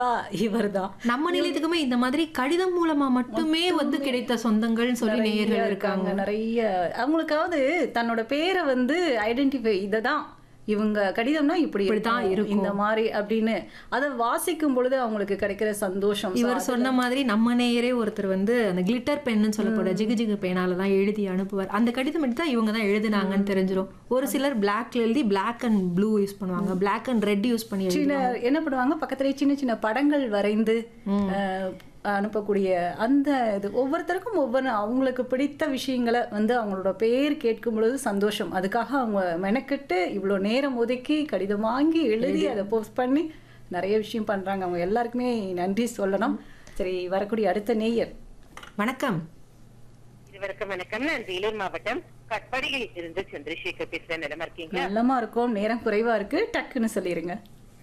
இவர்தான் நம்ம நிலையத்துக்குமே இந்த மாதிரி கடிதம் மூலமா மட்டுமே வந்து கிடைத்த சொந்தங்கள்னு சொல்லி நேயர்கள் இருக்காங்க நிறைய அவங்களுக்காவது தன்னோட பேரை வந்து ஐடென்டிஃபை இததான் இவங்க கடிதம்னா இப்படி இப்படித்தான் இருக்கும் இந்த மாதிரி அப்படின்னு அதை வாசிக்கும் பொழுது அவங்களுக்கு கிடைக்கிற சந்தோஷம் இவர் சொன்ன மாதிரி நம்ம நேயரே ஒருத்தர் வந்து அந்த கிளிட்டர் பென்னு சொல்லப்போற ஜிகு ஜிகு பேனால தான் எழுதி அனுப்புவார் அந்த கடிதம் எடுத்தா இவங்க தான் எழுதுனாங்கன்னு தெரிஞ்சிரும் ஒரு சிலர் பிளாக்ல எழுதி பிளாக் அண்ட் ப்ளூ யூஸ் பண்ணுவாங்க பிளாக் அண்ட் ரெட் யூஸ் பண்ணி எழுதி சின்ன என்ன பண்ணுவாங்க பக்கத்துலயே சின்ன சின்ன படங்கள் வரைந்து அஹ், அனுப்பக்கூடிய அந்த இது ஒவ்வொருத்தருக்கும் ஒவ்வொரு அவங்களுக்கு பிடித்த விஷயங்களை வந்து அவங்களோட பேர் கேட்கும் பொழுது சந்தோஷம் அதுக்காக அவங்க மெனக்கெட்டு இவ்வளோ நேரம் ஒதுக்கி கடிதம் வாங்கி எழுதி அதை போஸ்ட் பண்ணி நிறைய விஷயம் பண்றாங்க அவங்க எல்லாருக்குமே நன்றி சொல்லணும் சரி வரக்கூடிய அடுத்த நேயர் வணக்கம் இருவருக்கும் வணக்கம் நான் வேலூர் மாவட்டம் கட்பாடியில் இருந்து சந்திரசேகர் பேசுறேன் நிலமா இருக்கீங்க நல்லமா இருக்கும் நேரம் குறைவா இருக்கு டக்குன்னு சொல்லிருங்க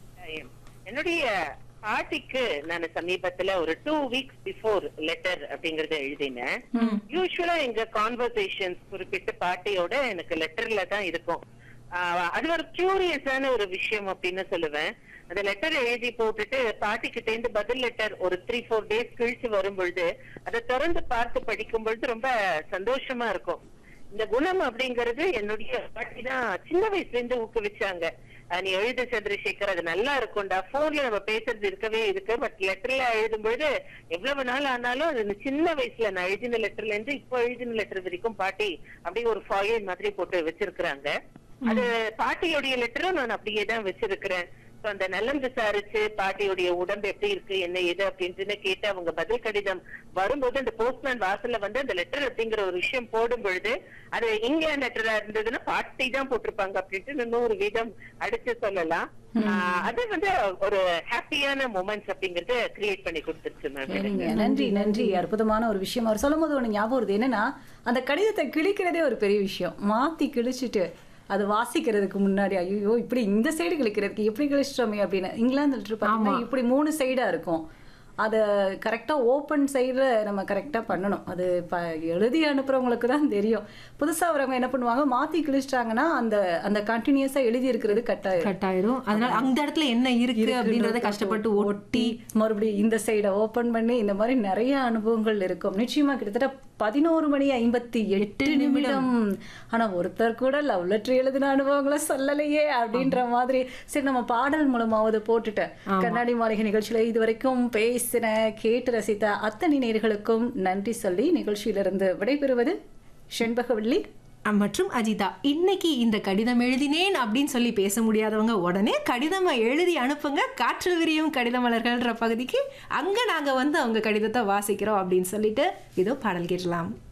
என்னுடைய பாட்டிக்கு நான் சமீபத்துல ஒரு டூ வீக்ஸ் பிஃபோர் லெட்டர் அப்படிங்கறத எழுதினேன் யூஸ்வலா எங்க கான்வர்சேஷன்ஸ் குறிப்பிட்ட பாட்டியோட எனக்கு லெட்டர்ல தான் இருக்கும் ஆஹ் அது ஒரு கியூரியஸான ஒரு விஷயம் அப்படின்னு சொல்லுவேன் அந்த லெட்டர் எழுதி போட்டுட்டு பாட்டி கிட்ட இருந்து பதில் லெட்டர் ஒரு த்ரீ ஃபோர் டேஸ் கழிச்சு வரும் பொழுது அதை திறந்து பார்த்து படிக்கும் பொழுது ரொம்ப சந்தோஷமா இருக்கும் இந்த குணம் அப்படிங்கறது என்னுடைய பாட்டி தான் சின்ன வயசுல இருந்து ஊக்குவிச்சாங்க அஹ் நீ எழுது சந்திரசேகர் அது நல்லா இருக்கும்டா போன்ல நம்ம பேசுறது இருக்கவே இருக்கு பட் லெட்டர்ல எழுதும் பொழுது எவ்வளவு நாள் ஆனாலும் அது இந்த சின்ன வயசுல நான் எழுதின லெட்டர்ல இருந்து இப்போ எழுதின லெட்டர் வரைக்கும் பாட்டி அப்படியே ஒரு ஃபாயில் மாதிரி போட்டு வச்சிருக்கிறாங்க அது பாட்டியுடைய லெட்டரும் நான் அப்படியே தான் வச்சிருக்கிறேன் So, அந்த நலம் விசாரிச்சு பாட்டியுடைய உடம்பு எப்படி இருக்கு என்ன ஏது அப்படின்ட்டு கேட்டு அவங்க பதில் கடிதம் வரும்போது அந்த போஸ்ட்மேன் வாசல்ல வந்து அந்த லெட்டர் அப்படிங்கிற ஒரு விஷயம் போடும் பொழுது அது இங்கிலாந்து லெட்டரா இருந்ததுன்னா பாட்டி தான் போட்டிருப்பாங்க அப்படின்ட்டு இன்னொரு விதம் அடிச்சு சொல்லலாம் ஆஹ் அது வந்து ஒரு ஹாப்பியான மூமெண்ட்ஸ் அப்படிங்கறத கிரியேட் பண்ணி கொடுத்துருச்சு மேம் சரிங்க நன்றி நன்றி அற்புதமான ஒரு விஷயம் அவர் சொல்லும் போது ஒன்று ஞாபகம் வருது என்னன்னா அந்த கடிதத்தை கிழிக்கிறதே ஒரு பெரிய விஷயம் மாத்தி கிழிச்சிட்டு அது வாசிக்கிறதுக்கு முன்னாடி ஐயோ இப்படி இந்த சைடு கிழிக்கிறதுக்கு எப்படி கிழிச்சிட்டோமே அப்படின்னு இங்கிலாந்து லெட்டர் பார்த்தீங்கன்னா இப்படி மூணு சைடா இருக்கும் அதை கரெக்டாக ஓப்பன் சைடில் நம்ம கரெக்டாக பண்ணணும் அது இப்போ எழுதி அனுப்புறவங்களுக்கு தான் தெரியும் புதுசாக வரவங்க என்ன பண்ணுவாங்க மாற்றி கிழிச்சிட்டாங்கன்னா அந்த அந்த கண்டினியூஸாக எழுதி இருக்கிறது கட்டாயம் கட் ஆயிரும் அதனால அந்த இடத்துல என்ன இருக்கு அப்படின்றத கஷ்டப்பட்டு ஒட்டி மறுபடியும் இந்த சைடை ஓபன் பண்ணி இந்த மாதிரி நிறைய அனுபவங்கள் இருக்கும் நிச்சயமா கிட்டத்தட்ட பதினோரு மணி ஐம்பத்தி எட்டு நிமிடம் ஆனா ஒருத்தர் கூட லவ் லெட்டர் எழுதின அனுபவங்களை சொல்லலையே அப்படின்ற மாதிரி சரி நம்ம பாடல் மூலமாவது போட்டுட்டேன் கண்ணாடி மாளிகை நிகழ்ச்சியில இது வரைக்கும் பேசின கேட்டு ரசித்த அத்தனை நேர்களுக்கும் நன்றி சொல்லி நிகழ்ச்சியிலிருந்து விடைபெறுவது செண்பகவள்ளி அஹ் மற்றும் அஜிதா இன்னைக்கு இந்த கடிதம் எழுதினேன் அப்படின்னு சொல்லி பேச முடியாதவங்க உடனே கடிதம் எழுதி அனுப்புங்க காற்றில் விரியும் கடித மலர்கள்ன்ற பகுதிக்கு அங்க நாங்க வந்து அவங்க கடிதத்தை வாசிக்கிறோம் அப்படின்னு சொல்லிட்டு இதோ பாடல் கேட்டலாம்